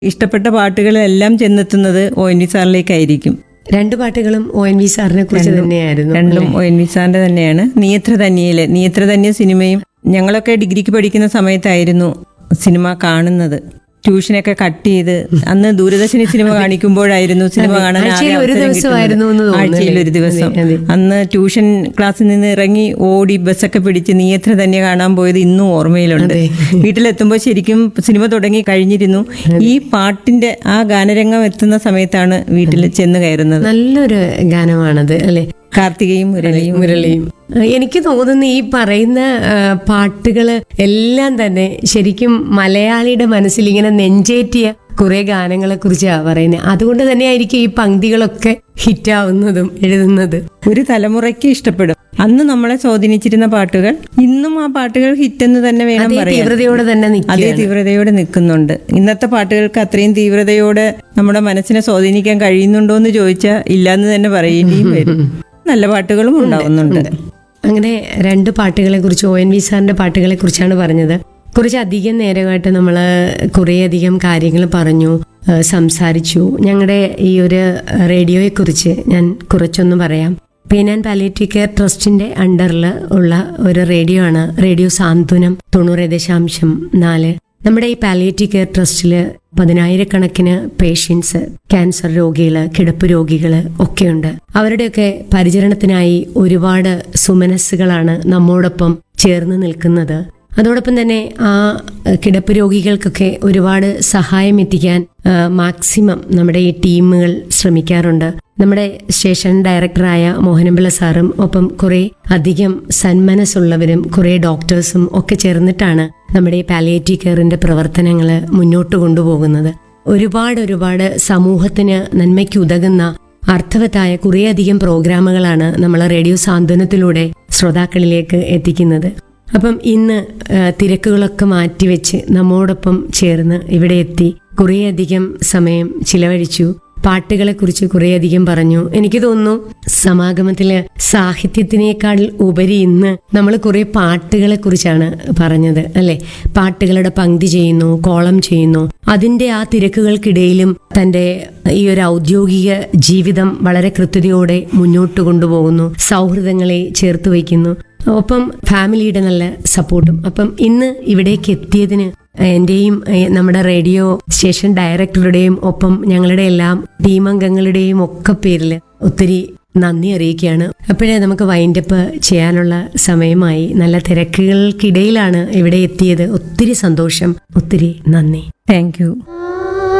ഇഷ്ടപ്പെട്ട പാട്ടുകളെല്ലാം ചെന്നെത്തുന്നത് ഒ എൻ വി സാറിലേക്കായിരിക്കും രണ്ട് പാട്ടുകളും ഒ എൻ വി സാറിനെ കുറിച്ച് തന്നെയായിരുന്നു രണ്ടും ഒ എൻ വി സാറിന്റെ തന്നെയാണ് നീയത്ര തന്നിയിലെ നീയത്ര തന്നിയ സിനിമയും ഞങ്ങളൊക്കെ ഡിഗ്രിക്ക് പഠിക്കുന്ന സമയത്തായിരുന്നു സിനിമ കാണുന്നത് ട്യൂഷനൊക്കെ കട്ട് ചെയ്ത് അന്ന് ദൂരദർശനി സിനിമ കാണിക്കുമ്പോഴായിരുന്നു സിനിമ കാണാൻ ആകെ ആഴ്ചയിൽ ഒരു അവസരം ദിവസമായിരുന്നു എന്ന് കിട്ടുന്നത്. തോന്നുന്നു ആഴ്ചയിൽ ഒരു ദിവസം അതെ, അതെ. അന്ന് ട്യൂഷൻ ക്ലാസ്സിൽ നിന്ന് ഇറങ്ങി ഓടി ബസ്സൊക്കെ പിടിച്ച് നീയത്ര തന്നെ കാണാൻ പോയത് ഇന്നും ഓർമ്മയിലുണ്ട് അതെ. വീട്ടിലെത്തുമ്പോൾ ശരിക്കും സിനിമ തുടങ്ങി കഴിഞ്ഞിരുന്നു ഈ പാട്ടിന്റെ ആ ഗാനരംഗം എത്തുന്ന സമയത്താണ് വീട്ടിൽ ചെന്ന് കയറുന്നത് നല്ലൊരു ഗാനമാണത് അല്ലെ കാർത്തികയും മുരളിയും മുരളിയും ഏഹ് എനിക്ക് തോന്നുന്നു ഈ പറയുന്ന ഏഹ് പാട്ടുകള് എല്ലാം തന്നെ ശരിക്കും മലയാളിയുടെ മനസ്സിൽ ഇങ്ങനെ നെഞ്ചേറ്റിയ കുറെ ഗാനങ്ങളെ കുറിച്ചാണ് പറയുന്നത് അതുകൊണ്ട് തന്നെയായിരിക്കും ഈ പങ്ക്തികളൊക്കെ ഹിറ്റാവുന്നതും എഴുതുന്നതും ഒരു തലമുറയ്ക്ക് ഇഷ്ടപ്പെടും അന്ന് നമ്മളെ സ്വാധീനിച്ചിരുന്ന പാട്ടുകൾ ഇന്നും ആ പാട്ടുകൾ ഹിറ്റ് എന്ന് തന്നെ വേണം അതേ പറയാൻ തീവ്രതയോടെ തന്നെ നിൽക്കുക അതേ തീവ്രതയോടെ നിൽക്കുന്നുണ്ട് ഇന്നത്തെ പാട്ടുകൾക്ക് അത്രയും തീവ്രതയോടെ നമ്മുടെ മനസ്സിനെ സ്വാധീനിക്കാൻ കഴിയുന്നുണ്ടോ എന്ന് ചോദിച്ചാൽ ഇല്ലാന്ന് തന്നെ പറയേണ്ടിയും വരും നല്ല പാട്ടുകളും ഉണ്ടാവുന്നുണ്ട് അങ്ങനെ രണ്ട് പാട്ടുകളെ കുറിച്ച് ഒ എൻ വി സാറിന്റെ പാട്ടുകളെ കുറിച്ചാണ് പറഞ്ഞത് കുറച്ച് അധികം നേരമായിട്ട് നമ്മൾ കുറേയധികം കാര്യങ്ങൾ പറഞ്ഞു ആ, സംസാരിച്ചു ഞങ്ങളുടെ ഈ ഒരു റേഡിയോയെ കുറിച്ച് ഞാൻ കുറച്ചൊന്ന് പറയാം പെയിൻ ആൻഡ് പാലിയേറ്റീവ് കെയർ ട്രസ്റ്റിന്റെ അണ്ടറിൽ ഉള്ള ഒരു റേഡിയോ ആണ് റേഡിയോ സാന്ത്വനം തൊണ്ണൂറ് ദശാംശം നാല് നമ്മുടെ ഈ പാലിയേറ്റീവ് കെയർ ട്രസ്റ്റിൽ പതിനായിരക്കണക്കിന് പേഷ്യൻസ് ക്യാൻസർ രോഗികള് കിടപ്പ് രോഗികള് ഒക്കെയുണ്ട് അവരുടെയൊക്കെ പരിചരണത്തിനായി ഒരുപാട് സുമനസ്സുകളാണ് നമ്മോടൊപ്പം ചേർന്ന് നിൽക്കുന്നത് അതോടൊപ്പം തന്നെ ആ ഏഹ്, കിടപ്പ് രോഗികൾക്കൊക്കെ ഒരുപാട് സഹായം എത്തിക്കാൻ ഏഹ്, മാക്സിമം നമ്മുടെ ഈ ടീമുകൾ ശ്രമിക്കാറുണ്ട് നമ്മുടെ സ്റ്റേഷൻ ഡയറക്ടറായ മോഹനപിള്ള സാറും ഒപ്പം കുറെ അധികം സന്മനസ്സുള്ളവരും കുറെ ഡോക്ടേഴ്സും ഒക്കെ ചേർന്നിട്ടാണ് നമ്മുടെ ഈ പാലിയേറ്റീവ് കെയറിന്റെ പ്രവർത്തനങ്ങൾ മുന്നോട്ട് കൊണ്ടുപോകുന്നത് ഒരുപാട് ഒരുപാട് സമൂഹത്തിന് നന്മയ്ക്ക് ഉതകുന്ന അർത്ഥവത്തായ കുറേയധികം പ്രോഗ്രാമുകളാണ് നമ്മൾ റേഡിയോ സാന്ത്വനത്തിലൂടെ ശ്രോതാക്കളിലേക്ക് എത്തിക്കുന്നത് അപ്പം ഇന്ന് ആ, തിരക്കുകളൊക്കെ മാറ്റിവെച്ച് നമ്മോടൊപ്പം ചേർന്ന് ഇവിടെ എത്തി കുറേയധികം സമയം ചിലവഴിച്ചു പാട്ടുകളെക്കുറിച്ച് കുറേയധികം പറഞ്ഞു എനിക്ക് തോന്നുന്നു സമാഗമത്തില് സാഹിത്യത്തിനേക്കാൾ ഉപരി ഇന്ന് നമ്മൾ കുറെ പാട്ടുകളെ കുറിച്ചാണ് പറഞ്ഞത് അല്ലെ പാട്ടുകളുടെ പങ്ക്തി ചെയ്യുന്നു കോളം ചെയ്യുന്നു അതിന്റെ ആ തിരക്കുകൾക്കിടയിലും തന്റെ ഈ ഒരു ഔദ്യോഗിക ജീവിതം വളരെ കൃത്യതയോടെ മുന്നോട്ട് കൊണ്ടുപോകുന്നു സൗഹൃദങ്ങളെ ചേർത്ത് വയ്ക്കുന്നു ഒപ്പം ഫാമിലിയുടെ നല്ല സപ്പോർട്ടും അപ്പം ഇന്ന് ഇവിടേക്ക് എത്തിയതിന് എന്റെയും ഏഹ്, നമ്മുടെ റേഡിയോ സ്റ്റേഷൻ ഡയറക്ടറുടെയും ഒപ്പം ഞങ്ങളുടെ എല്ലാം ടീം അംഗങ്ങളുടെയും ഒക്കെ പേരിൽ ഒത്തിരി നന്ദി അറിയിക്കുകയാണ് അപ്പോഴേ നമുക്ക് വൈൻഡപ്പ് ചെയ്യാനുള്ള സമയമായി നല്ല തിരക്കുകൾക്കിടയിലാണ് ഇവിടെ എത്തിയത് ഒത്തിരി സന്തോഷം ഒത്തിരി നന്ദി താങ്ക് യു